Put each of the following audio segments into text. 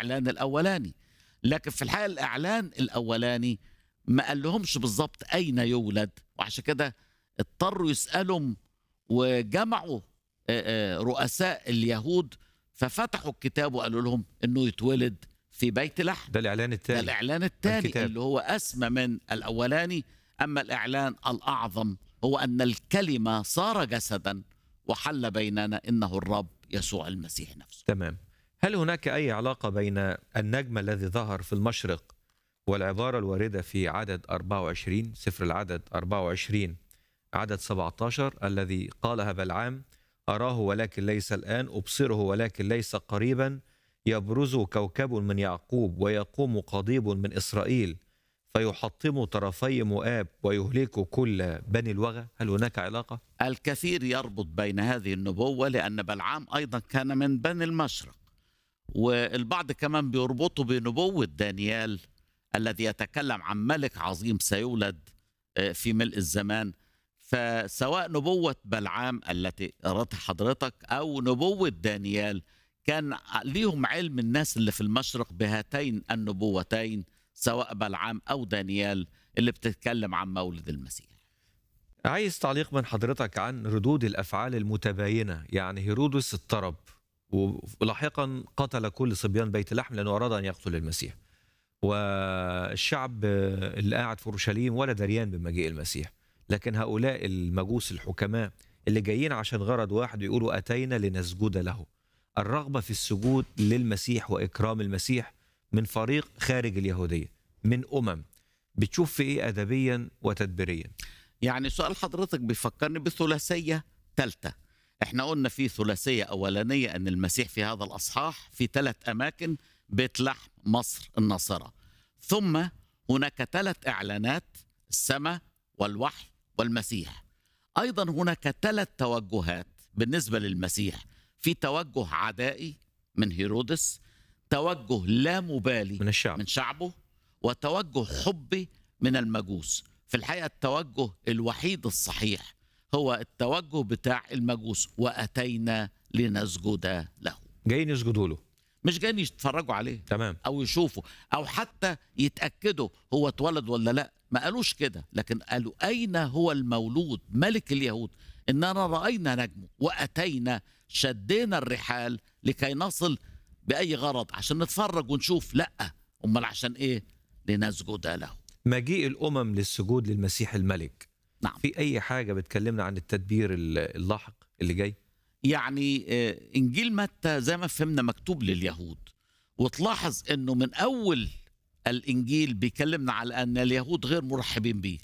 الاعلان الاولاني لكن في الحقيقه الاعلان الاولاني ما قال لهمش بالظبط اين يولد وعشان كده اضطروا يسالهم وجمعوا آه، آه، رؤساء اليهود ففتحوا الكتاب وقالوا لهم انه يتولد في بيت لحم ده الاعلان ده الثاني الاعلان الثاني الكتاب. اللي هو اسمى من الاولاني اما الاعلان الاعظم هو ان الكلمه صار جسدا وحل بيننا انه الرب يسوع المسيح نفسه تمام هل هناك اي علاقه بين النجم الذي ظهر في المشرق والعباره الوارده في عدد 24 سفر العدد 24 عدد 17 الذي قالها بلعام اراه ولكن ليس الان ابصره ولكن ليس قريبا يبرز كوكب من يعقوب ويقوم قضيب من اسرائيل فيحطم طرفي مؤاب ويهلك كل بني الوغى هل هناك علاقه الكثير يربط بين هذه النبوه لان بلعام ايضا كان من بني المشرق والبعض كمان بيربطه بنبوه دانيال الذي يتكلم عن ملك عظيم سيولد آه، في ملء الزمان فسواء نبوة بلعام التي قرأتها حضرتك أو نبوة دانيال كان ليهم علم الناس اللي في المشرق بهاتين النبوتين سواء بلعام أو دانيال اللي بتتكلم عن مولد المسيح عايز تعليق من حضرتك عن ردود الافعال المتباينه يعني هيرودس اضطرب ولاحقا قتل كل صبيان بيت لحم لانه اراد ان يقتل المسيح والشعب اللي قاعد في اورشليم ولا دريان بمجيء المسيح لكن هؤلاء المجوس الحكماء اللي جايين عشان غرض واحد يقولوا اتينا لنسجد له الرغبه في السجود للمسيح واكرام المسيح من فريق خارج اليهوديه من امم بتشوف في ايه ادبيا وتدبيريا يعني سؤال حضرتك بيفكرني بثلاثية ثالثة احنا قلنا في ثلاثية أولانية أن المسيح في هذا الأصحاح في ثلاث أماكن بيت لحم مصر الناصرة ثم هناك ثلاث إعلانات السماء والوحي والمسيح أيضا هناك ثلاث توجهات بالنسبة للمسيح في توجه عدائي من هيرودس توجه لا مبالي من الشعب من شعبه وتوجه حبي من المجوس في الحقيقة التوجه الوحيد الصحيح هو التوجه بتاع المجوس وأتينا لنسجد له جايين يسجدوا له مش جايين يتفرجوا عليه تمام أو يشوفوا أو حتى يتأكدوا هو اتولد ولا لا ما قالوش كده لكن قالوا أين هو المولود ملك اليهود إننا رأينا نجمه وأتينا شدينا الرحال لكي نصل بأي غرض عشان نتفرج ونشوف لا أمال عشان إيه لنسجد له مجيء الامم للسجود للمسيح الملك نعم. في اي حاجه بتكلمنا عن التدبير ال- اللاحق اللي جاي يعني آه، انجيل متى زي ما فهمنا مكتوب لليهود وتلاحظ انه من اول الانجيل بيكلمنا على ان اليهود غير مرحبين بيه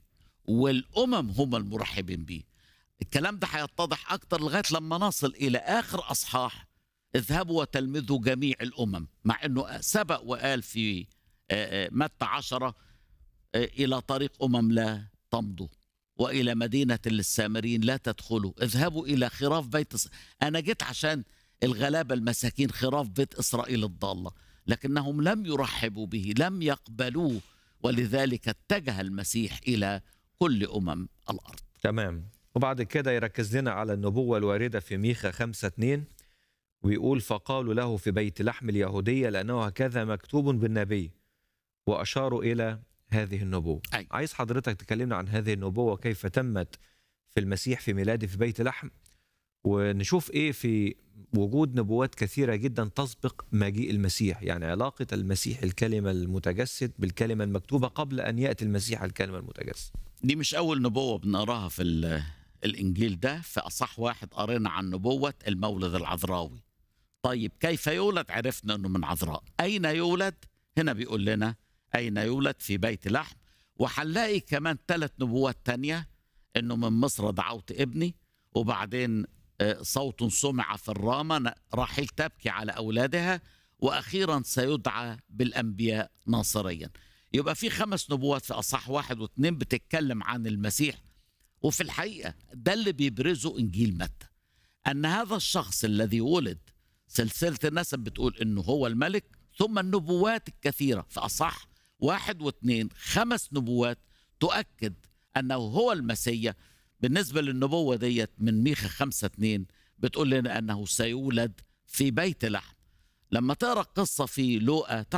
والامم هم المرحبين بيه الكلام ده هيتضح اكتر لغايه لما نصل الى اخر اصحاح اذهبوا وتلمذوا جميع الامم مع انه سبق وقال في آه، آه، متى عشرة آه، الى طريق امم لا تمضوا والى مدينه للسامرين لا تدخلوا اذهبوا الى خراف بيت إس... انا جيت عشان الغلابه المساكين خراف بيت اسرائيل الضاله لكنهم لم يرحبوا به لم يقبلوه ولذلك اتجه المسيح الى كل امم الارض تمام وبعد كده يركز لنا على النبوة الواردة في ميخا خمسة اتنين ويقول فقالوا له في بيت لحم اليهودية لأنه هكذا مكتوب بالنبي وأشاروا إلى هذه النبوة أي. عايز حضرتك تكلمنا عن هذه النبوة كيف تمت في المسيح في ميلاده في بيت لحم ونشوف إيه في وجود نبوات كثيرة جدا تسبق مجيء المسيح يعني علاقة المسيح الكلمة المتجسد بالكلمة المكتوبة قبل أن يأتي المسيح الكلمة المتجسد دي مش اول نبوه بنقراها في ال- الانجيل ده في اصح واحد قرينا عن نبوه المولد العذراوي طيب كيف يولد عرفنا انه من عذراء اين يولد هنا بيقول لنا اين يولد في بيت لحم وهنلاقي كمان ثلاث نبوات تانية انه من مصر دعوت ابني وبعدين آه، صوت سمع في الرامة ن- راحل تبكي على أولادها وأخيرا سيدعى بالأنبياء ناصريا يبقى في خمس نبوات في أصح واحد واثنين بتتكلم عن المسيح وفي الحقيقة ده اللي بيبرزه إنجيل متى أن هذا الشخص الذي ولد سلسلة النسب بتقول أنه هو الملك ثم النبوات الكثيرة في أصح واحد واثنين خمس نبوات تؤكد أنه هو المسيا بالنسبة للنبوة ديت من ميخا خمسة اتنين بتقول لنا أنه سيولد في بيت لحم لما تقرا قصه في لوقا